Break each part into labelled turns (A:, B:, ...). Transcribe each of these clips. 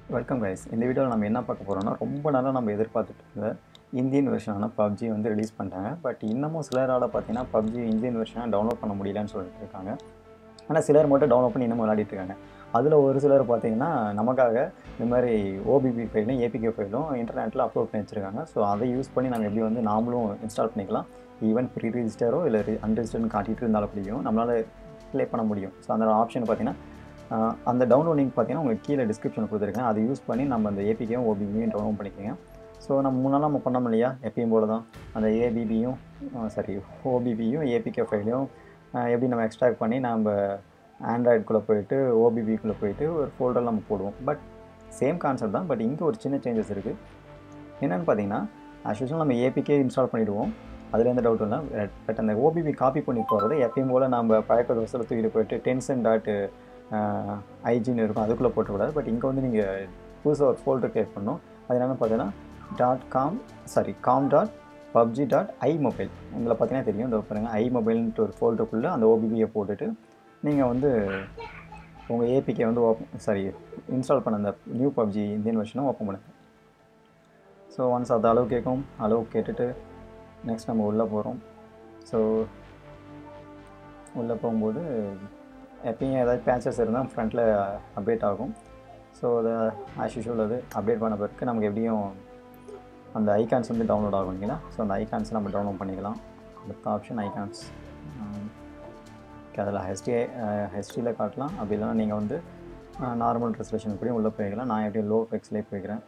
A: welcome guys இந்த வீடியோவில் நம்ம என்ன பார்க்க போகிறோம்னா ரொம்ப நாளாக நம்ம எதிர்பார்த்துட்டு இருந்த இந்தியன் வெர்ஷனான பப்ஜி வந்து ரிலீஸ் பண்ணிட்டாங்க பட் இன்னமும் சிலரால் பார்த்தீங்கன்னா பப்ஜி இந்தியன் வெர்ஷனாக டவுன்லோட் பண்ண முடியலன்னு சொல்லிட்டு இருக்காங்க ஆனால் சிலர் மட்டும் டவுன்லோட் பண்ணி இன்னமும் விளையாடிட்டு இருக்காங்க அதில் ஒரு சிலர் பார்த்தீங்கன்னா நமக்காக இந்த மாதிரி ஓபிபி ஃபைலும் ஏபிகே ஃபைலும் இன்டர்நெட்டில் அப்லோட் பண்ணி வச்சுருக்காங்க ஸோ அதை யூஸ் பண்ணி நம்ம எப்படி வந்து நாமளும் இன்ஸ்டால் பண்ணிக்கலாம் ஈவன் ப்ரீ ரிஜிஸ்டரோ இல்லை அன்ரிஜிஸ்டர்னு காட்டிகிட்டு இருந்தாலும் முடியும் நம்மளால் ப்ளே பண்ண முடியும் ஸோ அந்த ஆப்ஷன் பார்த்தீங்கன்னா ஆஹ் அந்த டவுன்லோட் லிங்க் பார்த்தீங்கன்னா உங்களுக்கு கீழே டிஸ்கிரிப்ஷன் கொடுத்துருக்கேன் அதை யூஸ் பண்ணி நம்ம அந்த ஏபிக்கையும் ஓபிபியும் டவுன்லோட் பண்ணிக்கோங்க ஸோ நம்ம முன்னாள் நம்ம பண்ணோம் இல்லையா எப்பயும் போல தான் அந்த ஏபிபியும் சாரி ஓபிபியும் ஏபிகே ஃபைலையும் எப்படி நம்ம எக்ஸ்ட்ராக்ட் பண்ணி நம்ம ஆண்ட்ராய்டுக்குள்ளே போயிட்டு ஓபிபிக்குள்ளே போயிட்டு ஒரு ஃபோல்டர் நம்ம போடுவோம் பட் சேம் கான்செப்ட் தான் பட் இங்கே ஒரு சின்ன சேஞ்சஸ் இருக்குது என்னென்னு பார்த்தீங்கன்னா ஆஸ் யூஸ்வல் நம்ம ஏபிகே இன்ஸ்டால் பண்ணிவிடுவோம் அதில் எந்த டவுட்டும் இல்லை பட் அந்த ஓபிபி காப்பி பண்ணி போகிறது எப்பயும் போல் நம்ம பழக்க தோசையில் தூக்கிட்டு போயிட்டு டென்ஷன் டாட்டு ஐஜின்னு இருக்கும் அதுக்குள்ளே போட்டக்கூடாது பட் இங்கே வந்து நீங்கள் புதுசாக ஒரு ஃபோல்டர் க்ரியேட் பண்ணணும் அது என்னென்னு பார்த்தீங்கன்னா dot com sorry com dot PUBG dot I mobile இதில் பார்த்தீங்கன்னா தெரியும் இந்த பாருங்கள் ஐ மொபைல்ன்ட்டு ஒரு ஃபோல்டருக்குள்ளே அந்த ஓபிபியை போட்டுட்டு நீங்கள் வந்து உங்கள் ஏபிகே வந்து ஓப்பன் சாரி இன்ஸ்டால் பண்ண அந்த நியூ பப்ஜி இந்தியன் வெர்ஷனும் ஓப்பன் பண்ணுங்கள் ஸோ ஒன்ஸ் அது அளவு கேட்கும் அளவு கேட்டுட்டு நெக்ஸ்ட் நம்ம உள்ளே போகிறோம் ஸோ உள்ளே போகும்போது எப்பயும் ஏதாவது பேச்சஸ் இருந்தால் ஃப்ரண்ட்டில் அப்டேட் ஆகும் ஸோ அதை ஆஸ் யூஷுவல் அது அப்டேட் பண்ண பிறகு நமக்கு எப்படியும் அந்த ஐகான்ஸ் வந்து டவுன்லோட் ஆகும் இல்லைங்களா ஸோ அந்த ஐகான்ஸ் நம்ம டவுன்லோட் பண்ணிக்கலாம் அடுத்த ஆப்ஷன் ஐகான்ஸ் அதில் ஹெச்டி ஹெச்டியில் காட்டலாம் அப்படி இல்லைனா நீங்கள் வந்து நார்மல் ரெசல்யூஷன் எப்படியும் உள்ளே போய்க்கலாம் நான் எப்படி லோ ஃபெக்ஸ்லேயே போய்க்கிறேன்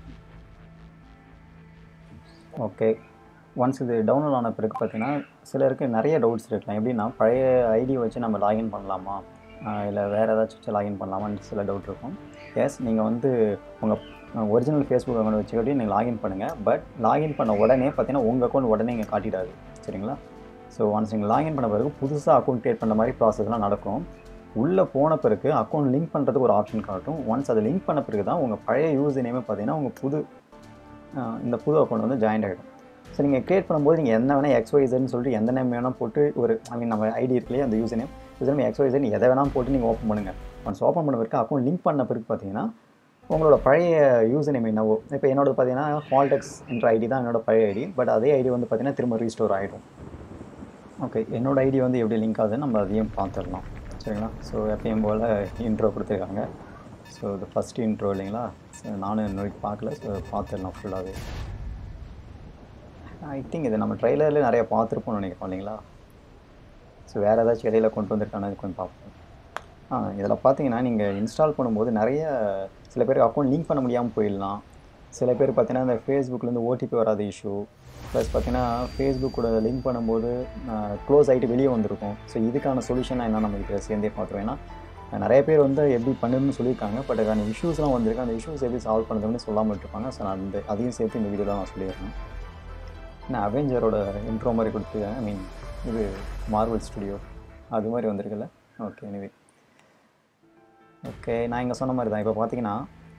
A: ஓகே ஒன்ஸ் இது டவுன்லோட் ஆன பிறகு பார்த்தீங்கன்னா சிலருக்கு நிறைய டவுட்ஸ் இருக்கலாம் எப்படின்னா பழைய ஐடி வச்சு நம்ம லாகின் பண்ணலாமா இல்லை வேறு ஏதாச்சும் வச்சு லாகின் பண்ணலாமான்னு சில டவுட் இருக்கும் எஸ் நீங்கள் வந்து உங்கள் ஒரிஜினல் ஃபேஸ்புக் அக்கௌண்ட் வச்சுக்கிட்டே நீங்கள் லாகின் பண்ணுங்கள் பட் லாகின் பண்ண உடனே பார்த்தீங்கன்னா உங்கள் அக்கௌண்ட் உடனே இங்கே காட்டிடாது சரிங்களா ஸோ ஒன்ஸ் நீங்கள் லாகின் பண்ண பிறகு புதுசாக அக்கௌண்ட் க்ரியேட் பண்ண மாதிரி ப்ராசஸ்லாம் நடக்கும் உள்ளே போன பிறகு அக்கௌண்ட் லிங்க் பண்ணுறதுக்கு ஒரு ஆப்ஷன் காட்டும் ஒன்ஸ் அதை லிங்க் பண்ண பிறகு தான் உங்கள் பழைய யூஸ் நேமே பார்த்தீங்கன்னா உங்கள் புது இந்த புது அக்கௌண்ட் வந்து ஜாயின் ஆகிடும் ஸோ நீங்கள் க்ரியேட் பண்ணும்போது நீங்கள் என்ன வேணால் எக்ஸ்ஒய்சன்னு சொல்லிட்டு எந்த நேம் வேணால் போட்டு ஒரு ஐ மீன் நம்ம ஐடி இருக்குல்லையே அந்த யூஸ் நேம் யூஸ் நேம் எக்ஸ்ஒய்சன் எதை வேணால் போட்டு நீங்கள் ஓப்பன் பண்ணுங்கள் ஒன்ஸ் ஓப்பன் பண்ண பிறகு அக்கௌண்ட் லிங்க் பண்ண பிறகு பார்த்தீங்கன்னா உங்களோட பழைய யூஸ் நேம் என்னவோ இப்போ என்னோட பார்த்தீங்கன்னா ஃபால்டெக்ஸ் என்ற ஐடி தான் என்னோட பழைய ஐடி பட் அதே ஐடி வந்து பார்த்தீங்கன்னா திரும்ப ரீஸ்டோர் ஆகிடும் ஓகே என்னோடய ஐடி வந்து எப்படி லிங்க் ஆகுதுன்னு நம்ம அதையும் பார்த்துடலாம் சரிங்களா ஸோ எப்பயும் போல் இன்ட்ரோ கொடுத்துருக்காங்க ஸோ இது ஃபஸ்ட் இன்ட்ரோ இல்லைங்களா ஸோ நானும் இன்ன வரைக்கும் பார்க்கல ஸோ பார்த்துடலாம் ஃபுல்லாகவே ஐ திங்க் இது நம்ம ட்ரெய்லரில் நிறைய பார்த்துருப்போம்னு நினைக்கிறோம் இல்லைங்களா ஸோ வேறு ஏதாச்சும் இடையில கொண்டு வந்திருக்கானு கொஞ்சம் பார்ப்போம் ஆ இதில் பார்த்தீங்கன்னா நீங்கள் இன்ஸ்டால் பண்ணும்போது நிறைய சில பேர் அக்கௌண்ட் லிங்க் பண்ண முடியாமல் போயிடலாம் சில பேர் பார்த்தீங்கன்னா இந்த ஃபேஸ்புக்லேருந்து ஓடிபி வராத இஷ்யூ ப்ளஸ் பார்த்தீங்கன்னா ஃபேஸ்புக் கூட லிங்க் பண்ணும்போது க்ளோஸ் ஆகிட்டு வெளியே வந்திருக்கும் ஸோ இதுக்கான சொல்யூஷன் என்ன நம்ம இப்போ சேர்ந்தே பார்த்துருவோம் ஏன்னா நிறைய பேர் வந்து எப்படி பண்ணுன்னு சொல்லியிருக்காங்க பட் அதுக்கான இஷ்யூஸ்லாம் வந்திருக்கு அந்த இஷ்யூஸ் எப்படி சால்வ் பண்ணுறதுன்னு சொல்லாமல் இருப்பாங்க ஸோ நான் அந்த அதையும் சேர்த்து இந்த வீடியோவில் நான் சொல்லியிருக்கேன் நான் அவெஞ்சரோட இன்ட்ரோ மாதிரி கொடுத்துருக்கேன் ஐ மீன் இது மார்வல் ஸ்டுடியோ அது மாதிரி வந்திருக்குல்ல ஓகே எனிவே ஓகே நான் இங்கே சொன்ன மாதிரி தான் இப்போ பார்த்தீங்கன்னா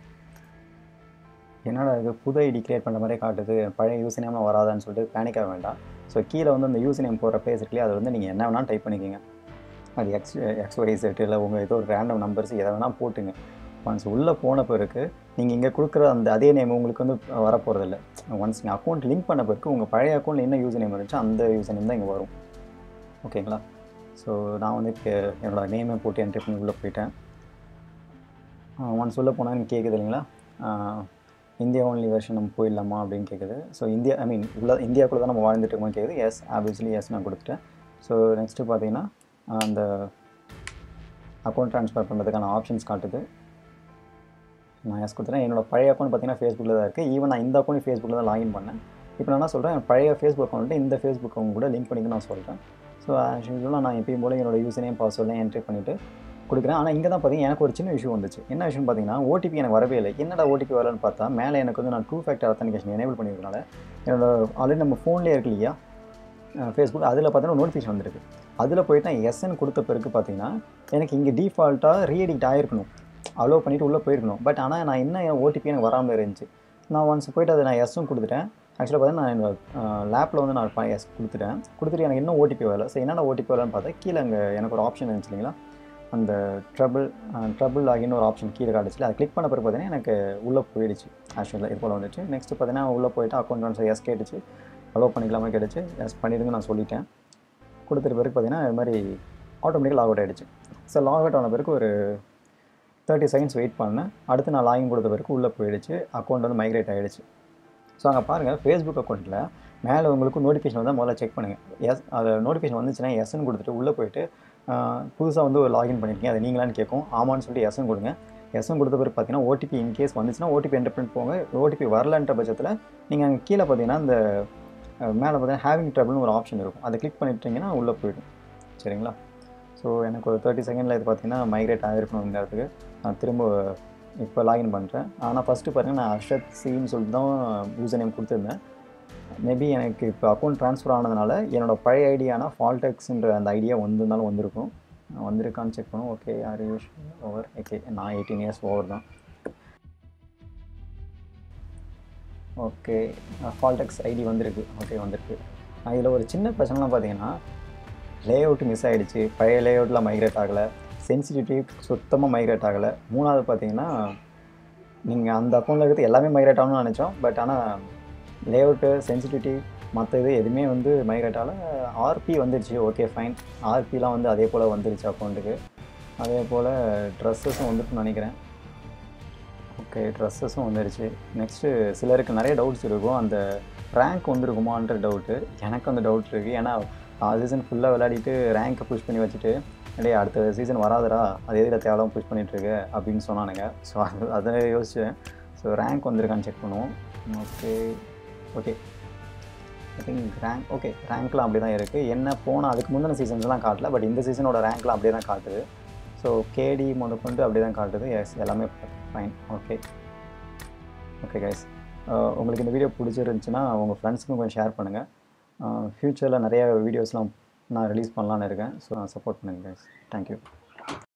A: என்னோட இது புது ஐடி க்ரியேட் பண்ணுற மாதிரி காட்டுது பழைய யூஸ் நேம்லாம் வராதான்னு சொல்லிட்டு பேனிக் ஆக வேண்டாம் ஸோ கீழே வந்து அந்த யூஸ் நேம் போகிற பிளேஸ் இருக்குல்லையே அதில் வந்து நீங்கள் என்ன வேணால் டைப் பண்ணிக்கிங்க அது எக்ஸ் எக்ஸ் ஒய் செட் இல்லை உங்கள் ஏதோ ஒரு ரேண்டம் நம்பர்ஸ் எதை வேணால் போட்டுங்க ஒன்ஸ் உள்ளே போன பிறகு நீங்கள் இங்கே கொடுக்குற அந்த அதே நேம் உங்களுக்கு வந்து வரப்போகிறதில்ல ஒன்ஸ் நீங்கள் அக்கௌண்ட் லிங்க் பண்ண பிறகு உங்கள் பழைய அக்கௌண்ட்டில் என்ன யூஸ் நேம் இருந்துச்சோ அந்த யூஸ் நேம் தான் இங்கே வரும் ஓகேங்களா ஸோ நான் வந்து இப்போ என்னோடய நேமே போட்டு என்ட்ரி பண்ணி உள்ளே போயிட்டேன் ஒன்ஸ் உள்ளே போனால் கேட்குது இல்லைங்களா இந்தியா ஒன்லி வெர்ஷன் நம்ம போயிடலாமா அப்படின்னு கேட்குது ஸோ இந்தியா ஐ மீன் உள்ள இந்தியாவுக்குள்ள தான் நம்ம வாழ்ந்துட்டு இருக்கோம் கேட்குது எஸ் ஆப்வியஸ்லி எஸ் நான் கொடுத்துட்டேன் ஸோ நெக்ஸ்ட்டு பார்த்தீங்கன்னா அந்த அக்கௌண்ட் ட்ரான்ஸ்ஃபர் பண்ணுறதுக்கான ஆப்ஷன்ஸ் காட்டுது நான் எஸ் கொடுத்துட்டேன் என்னோட பழைய அக்கௌண்ட் பார்த்தீங்கன்னா ஃபேஸ்புக்கில் தான் இருக்குது ஈவன் நான் இந்த அக்கௌண்ட் ஃபேஸ்புக்கில் தான் லாகின் பண்ணேன் இப்போ நான் என்ன சொல்கிறேன் பழைய ஃபேஸ்புக் அக்கௌண்ட்டு இந்த ஃபேஸ்புக் அக்கௌண்ட் கூட லிங்க் பண்ணிக்க நான் சொல்கிறேன் ஸோ ஆஸ் யூஸ்வலாக நான் எப்பயும் போல் என்னோட யூஸனையும் பாஸ்வேர்டையும் என்ட்ரி பண்ணிவிட்டு கொடுக்குறேன் ஆனால் இங்கே தான் பார்த்தீங்கன்னா எனக்கு ஒரு சின்ன இஷ்யூ வந்துச்சு என்ன விஷயம் பார்த்தீங்கன்னா ஓடிபி எனக்கு வரவே இல்லை என்னடா ஓடிபி வரலன்னு பார்த்தா மேலே எனக்கு வந்து நான் டூ ஃபேக்டர் அத்தன்டிகேஷன் எனேபிள் பண்ணியிருக்கனால என்னோட ஆல்ரெடி நம்ம ஃபோன்லேயே இருக்கு இல்லையா ஃபேஸ்புக் அதில் பார்த்தீங்கன்னா நோட்டிஃபிகேஷன் வந்திருக்கு அதில் போயிட்டு நான் எஸ்என் கொடுத்த பிறகு பார்த்தீங்கன்னா எனக்கு இங்கே டிஃபால்ட்டாக ரீஎடிக்ட் ஆகிருக்கணும் அலோவ் பண்ணிவிட்டு உள்ளே போயிருக்கணும் பட் ஆனால் நான் என்ன ஓடிபி எனக்கு வராமல் இருந்துச்சு நான் ஒன்ஸ் போயிட்டு அதை நான் எஸ்ஸும் கொடுத்துட்டேன் ஆக்சுவலாக பார்த்தீங்கன்னா நான் என்னோட லேப்பில் வந்து நான் எஸ் கொடுத்துட்டேன் கொடுத்துட்டு எனக்கு இன்னும் ஓடிபி வரல ஸோ என்னென்ன ஓடிபி வரலன்னு பார்த்தா கீழே அங்கே எனக்கு ஒரு ஆப்ஷன் இருந்துச்சு இல்லைங்களா அந்த ட்ரபிள் ட்ரபிள் லாகின்னு ஒரு ஆப்ஷன் கீழே காட்டுச்சு அதை கிளிக் பண்ண பிறகு பார்த்தீங்கன்னா எனக்கு உள்ளே போயிடுச்சு ஆக்சுவலாக இது போல் வந்துச்சு நெக்ஸ்ட் பார்த்தீங்கன்னா உள்ளே போயிட்டு அக்கௌண்ட் ட்ரான்ஸ்ஃபர் எஸ் கேட்டுச்சு அலோவ் பண்ணிக்கலாமா கேட்டுச்சு எஸ் பண்ணிடுங்க நான் சொல்லிட்டேன் கொடுத்துட்ட பிறகு பார்த்தீங்கன்னா இது மாதிரி ஆட்டோமேட்டிக்காக லாக் அவுட் ஆகிடுச்சு ஸோ லாக் அவுட் ஆன பிறகு ஒரு தேர்ட்டி செகண்ட்ஸ் வெயிட் பண்ணேன் அடுத்து நான் லாகின் கொடுத்த பிறகு உள்ளே போயிடுச்சு அக்கௌண்ட் வந்து மைக்ரேட் ஆகிடுச்சு ஸோ அங்கே பாருங்கள் ஃபேஸ்புக் அக்கௌண்ட்டில் மேலே உங்களுக்கு நோட்டிஃபிகேஷன் வந்தால் முதல்ல செக் பண்ணுங்கள் எஸ் அது நோட்டிஃபிகேஷன் வந்துச்சுன்னா எஸ்ன்னு கொடுத்துட்டு உள்ளே போயிட்டு புதுசாக வந்து ஒரு லாகின் பண்ணியிருக்கீங்க அதை நீங்களான்னு கேட்கும் ஆமான்னு சொல்லிட்டு எஸ்ன்னு கொடுங்க எஸ்எம் கொடுத்த பிறகு பார்த்தீங்கன்னா ஓடிபி இன்கேஸ் வந்துச்சுன்னா ஓடிபி என்டர் பண்ணிட்டு போங்க ஓடிபி வரலன்ற பட்சத்தில் நீங்கள் அங்கே கீழே பார்த்தீங்கன்னா இந்த மேலே பார்த்தீங்கன்னா ஹேவிங் ட்ரபிள்னு ஒரு ஆப்ஷன் இருக்கும் அதை கிளிக் பண்ணிட்டீங்கன்னா உள்ளே போயிடும் சரிங்களா ஸோ எனக்கு ஒரு தேர்ட்டி செகண்டில் இது பார்த்தீங்கன்னா மைக்ரேட் ஆகிருக்கணும் இந்த இடத்துக்கு நான் திரும்ப இப்போ லாகின் பண்ணுறேன் ஆனால் ஃபஸ்ட்டு பார்த்தீங்கன்னா நான் அர்ஷத் சின்னு சொல்லிட்டு தான் யூசர் நேம் கொடுத்துருந்தேன் மேபி எனக்கு இப்போ அக்கௌண்ட் ட்ரான்ஸ்ஃபர் ஆனதுனால என்னோட பழைய ஐடியான ஃபால்டெக்ஸ்ன்ற அந்த ஐடியா வந்திருந்தாலும் வந்திருக்கும் வந்திருக்கான்னு செக் பண்ணும் okay are you over okay நான் எயிட்டீன் இயர்ஸ் ஓவர் தான் ஓகே ஃபால்டெக்ஸ் ஐடி வந்திருக்கு ஓகே வந்திருக்கு இதில் ஒரு சின்ன பிரச்சனைலாம் பார்த்தீங்கன்னா லே அவுட் மிஸ் ஆகிடுச்சு பழைய லே அவுட்டில் மைக்ரேட் ஆகலை சென்சிட்டிவிட்டி சுத்தமாக மைக்ரேட் ஆகலை மூணாவது பார்த்தீங்கன்னா நீங்கள் அந்த அக்கௌண்ட்டில் இருக்கிறது எல்லாமே மைக்ரேட் ஆகணும்னு நினச்சோம் பட் ஆனால் லே அவுட்டு சென்சிட்டிவிட்டி மற்ற இது எதுவுமே வந்து மைக்ரேட் ஆகல ஆர்பி வந்துருச்சு ஓகே ஃபைன் ஆர்பிலாம் வந்து அதே போல் வந்துருச்சு அக்கௌண்ட்டுக்கு அதே போல் ட்ரெஸ்ஸஸும் வந்துட்டு நினைக்கிறேன் ஓகே ட்ரெஸ்ஸஸும் வந்துருச்சு நெக்ஸ்ட்டு சிலருக்கு நிறைய டவுட்ஸ் இருக்கும் அந்த ரேங்க் வந்துருக்குமான்ற டவுட்டு எனக்கு அந்த டவுட் இருக்குது ஏன்னா சீசன் ஃபுல்லாக விளையாடிட்டு ரேங்க்கை புஷ் பண்ணி வச்சுட்டு டேய் அடுத்த சீசன் வராதடா அது எதில் தேவையில்லாம புஷ் பண்ணிகிட்ருக்கு அப்படின்னு சொன்னானுங்க ஸோ அது அதை யோசிச்சேன் ஸோ ரேங்க் வந்திருக்கான்னு செக் பண்ணுவோம் okay okay I think rank okay ரேங்க்லாம் அப்படி தான் இருக்குது என்ன போனால் அதுக்கு முந்தின சீசன்ஸ்லாம் காட்டல பட் இந்த சீசனோட ரேங்க்லாம் அப்படியே தான் காட்டுது ஸோ கேடி முதற்கொண்டு அப்படியே தான் காட்டுது எஸ் எல்லாமே ஃபைன் ஓகே ஓகே கைஸ் உங்களுக்கு இந்த வீடியோ பிடிச்சிருந்துச்சுன்னா உங்கள் ஃப்ரெண்ட்ஸுக்கும் கொஞ்சம் ஷேர் பண்ணுங்கள் ஃப்யூச்சரில் நிறைய வீடியோஸ்லாம் நான் ரிலீஸ் பண்ணலான்னு இருக்கேன் ஸோ சப்போர்ட் பண்ணுங்கள் கைஸ் தேங்க்யூ